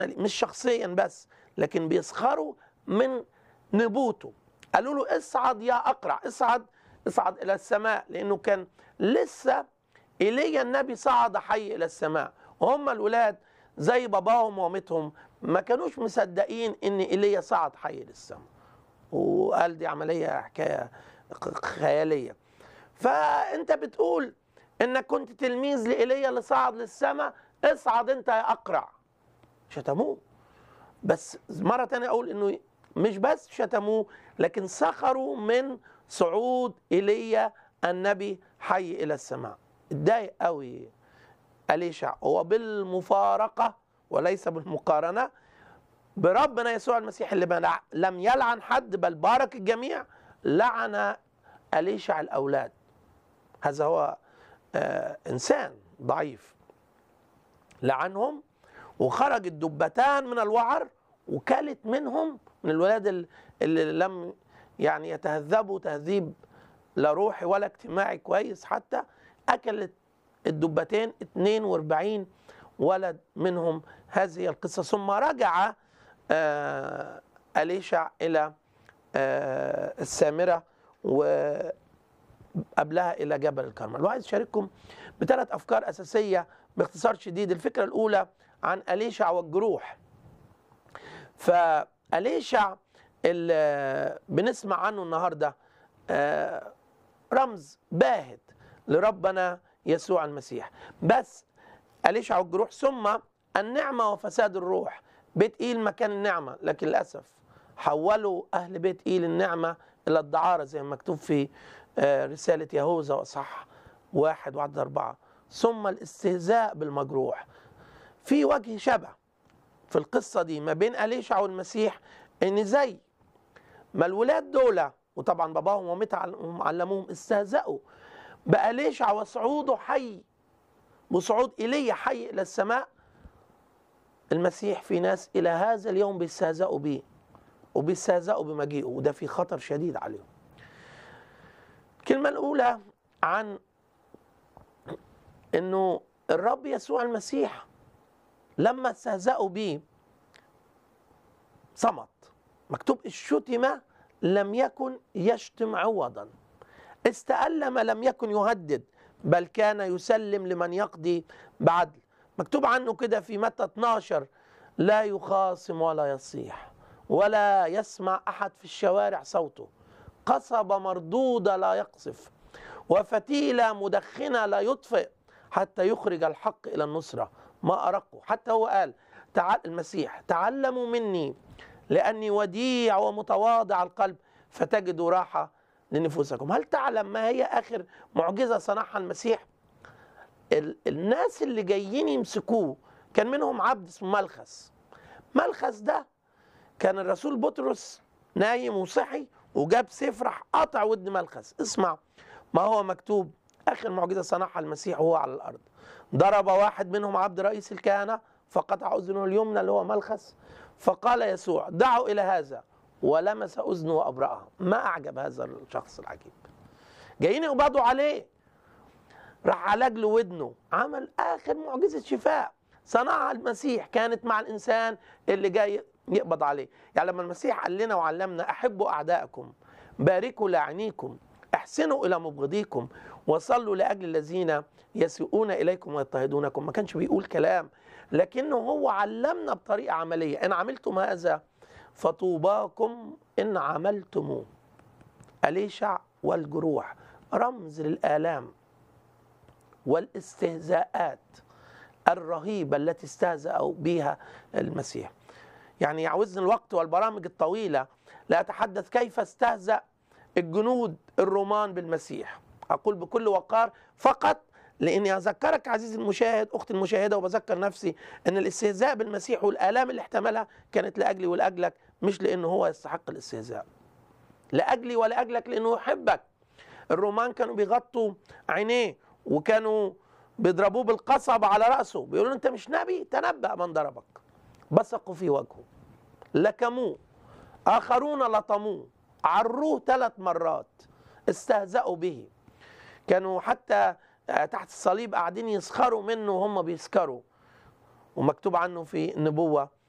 مش شخصيا بس لكن بيسخروا من نبوته قالوا له اصعد يا اقرع اصعد اصعد الى السماء لانه كان لسه ايليا النبي صعد حي الى السماء وهم الولاد زي باباهم ومامتهم ما كانوش مصدقين ان ايليا صعد حي للسماء وقال دي عمليه حكايه خياليه فانت بتقول انك كنت تلميذ لايليا اللي صعد للسماء اصعد انت يا اقرع شتموه بس مرة تانية أقول إنه مش بس شتموه لكن سخروا من صعود إيليا النبي حي إلى السماء اتضايق قوي أليشع هو بالمفارقة وليس بالمقارنة بربنا يسوع المسيح اللي ما لم يلعن حد بل بارك الجميع لعن أليشع الأولاد هذا هو آه إنسان ضعيف لعنهم وخرج الدبتان من الوعر وكلت منهم من الولاد اللي لم يعني يتهذبوا تهذيب لا روحي ولا اجتماعي كويس حتى اكلت الدبتين 42 ولد منهم هذه القصه ثم رجع آه اليشع الى آه السامره وقبلها الى جبل الكرمل وعايز اشارككم بثلاث افكار اساسيه باختصار شديد الفكره الاولى عن أليشع والجروح فأليشع اللي بنسمع عنه النهارده رمز باهت لربنا يسوع المسيح بس أليشع والجروح ثم النعمة وفساد الروح بيت إيل مكان النعمة لكن للأسف حولوا أهل بيت إيل النعمة إلى الدعارة زي ما مكتوب في رسالة يهوذا وصح واحد وعدد أربعة ثم الاستهزاء بالمجروح في وجه شبه في القصة دي ما بين أليشع والمسيح إن زي ما الولاد دول وطبعا باباهم ومامتهم علموهم استهزأوا بأليشع وصعوده حي وصعود إيليا حي إلى السماء المسيح في ناس إلى هذا اليوم بيستهزئوا بيه وبيستهزئوا بمجيئه وده في خطر شديد عليهم الكلمة الأولى عن إنه الرب يسوع المسيح لما استهزأوا به صمت مكتوب الشتم لم يكن يشتم عوضا استألم لم يكن يهدد بل كان يسلم لمن يقضي بعدل مكتوب عنه كده في متى 12 لا يخاصم ولا يصيح ولا يسمع أحد في الشوارع صوته قصبة مردودة لا يقصف وفتيلة مدخنة لا يطفئ حتى يخرج الحق إلى النصرة ما أرقه حتى هو قال تعال المسيح تعلموا مني لأني وديع ومتواضع القلب فتجدوا راحة لنفوسكم هل تعلم ما هي آخر معجزة صنعها المسيح ال الناس اللي جايين يمسكوه كان منهم عبد اسمه ملخس ملخس ده كان الرسول بطرس نايم وصحي وجاب سيف راح قطع ودن ملخس اسمع ما هو مكتوب آخر معجزة صنعها المسيح وهو على الأرض ضرب واحد منهم عبد رئيس الكهنة فقطع أذنه اليمنى اللي هو ملخس فقال يسوع دعوا إلى هذا ولمس أذنه وأبرأها ما أعجب هذا الشخص العجيب جايين يقبضوا عليه راح عالج له ودنه عمل آخر معجزة شفاء صنعها المسيح كانت مع الإنسان اللي جاي يقبض عليه يعني لما المسيح قال لنا وعلمنا أحبوا أعدائكم باركوا لاعنيكم احسنوا إلى مبغضيكم وصلوا لأجل الذين يسيئون إليكم ويضطهدونكم ما كانش بيقول كلام لكنه هو علمنا بطريقة عملية إن عملتم هذا فطوباكم إن عملتموه أليشع والجروح رمز للآلام والاستهزاءات الرهيبة التي استهزأوا بها المسيح يعني يعوزني الوقت والبرامج الطويلة لا أتحدث كيف استهزأ الجنود الرومان بالمسيح أقول بكل وقار فقط لاني اذكرك عزيزي المشاهد اختي المشاهده وبذكر نفسي ان الاستهزاء بالمسيح والالام اللي احتملها كانت لاجلي ولاجلك مش لانه هو يستحق الاستهزاء لاجلي ولاجلك لانه يحبك الرومان كانوا بيغطوا عينيه وكانوا بيضربوه بالقصب على راسه بيقولوا انت مش نبي تنبأ من ضربك بصقوا في وجهه لكموه اخرون لطموه عروه ثلاث مرات استهزأوا به كانوا حتى تحت الصليب قاعدين يسخروا منه وهم بيسكروا ومكتوب عنه في النبوة